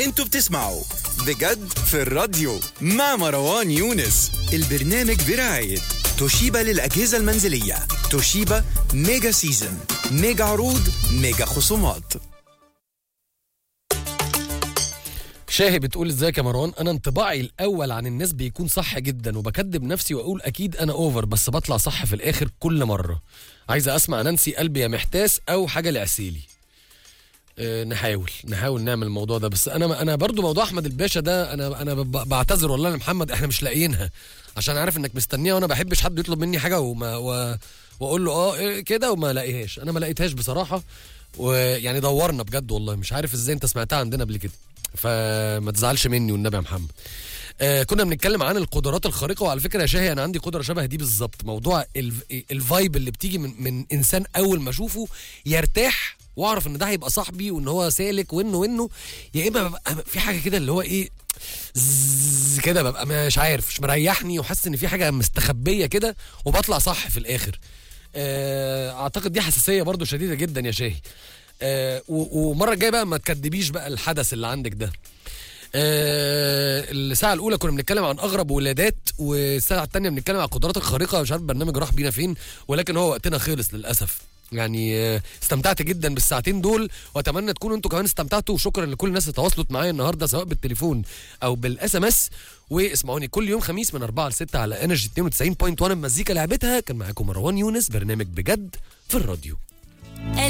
انتوا بتسمعوا بجد في الراديو مع مروان يونس البرنامج برعاية توشيبا للأجهزة المنزلية توشيبا ميجا سيزن ميجا عروض ميجا خصومات شاهي بتقول ازيك يا مروان انا انطباعي الاول عن الناس بيكون صح جدا وبكدب نفسي واقول اكيد انا اوفر بس بطلع صح في الاخر كل مره عايزه اسمع نانسي قلبي يا محتاس او حاجه لعسيلي أه نحاول نحاول نعمل الموضوع ده بس انا انا برضو موضوع احمد الباشا ده انا انا ب- بعتذر والله لمحمد احنا مش لاقيينها عشان عارف انك مستنيها وانا بحبش حد يطلب مني حاجه وما و... واقول له اه إيه كده وما الاقيهاش انا ما لقيتهاش بصراحه ويعني دورنا بجد والله مش عارف ازاي انت سمعتها عندنا قبل كده فما تزعلش مني والنبي يا محمد آه كنا بنتكلم عن القدرات الخارقه وعلى فكره يا شاهي انا عندي قدره شبه دي بالظبط موضوع ال- الفايب اللي بتيجي من من انسان اول ما اشوفه يرتاح واعرف ان ده هيبقى صاحبي وان هو سالك وانه وانه يا اما ببقى في حاجه كده اللي هو ايه زز كده ببقى مش عارف مش مريحني وحاسس ان في حاجه مستخبيه كده وبطلع صح في الاخر آه، اعتقد دي حساسيه برضو شديده جدا يا شاهي آه، و- ومره الجايه بقى ما تكدبيش بقى الحدث اللي عندك ده آه الساعة الأولى كنا بنتكلم عن أغرب ولادات والساعة الثانية بنتكلم عن القدرات الخارقة مش عارف البرنامج راح بينا فين ولكن هو وقتنا خلص للأسف يعني آه، استمتعت جدا بالساعتين دول واتمنى تكونوا انتوا كمان استمتعتوا وشكرا لكل الناس اللي تواصلت معايا النهارده سواء بالتليفون او بالاس ام اس واسمعوني كل يوم خميس من 4 ل 6 على انرجي 92.1 المزيكا لعبتها كان معاكم مروان يونس برنامج بجد في الراديو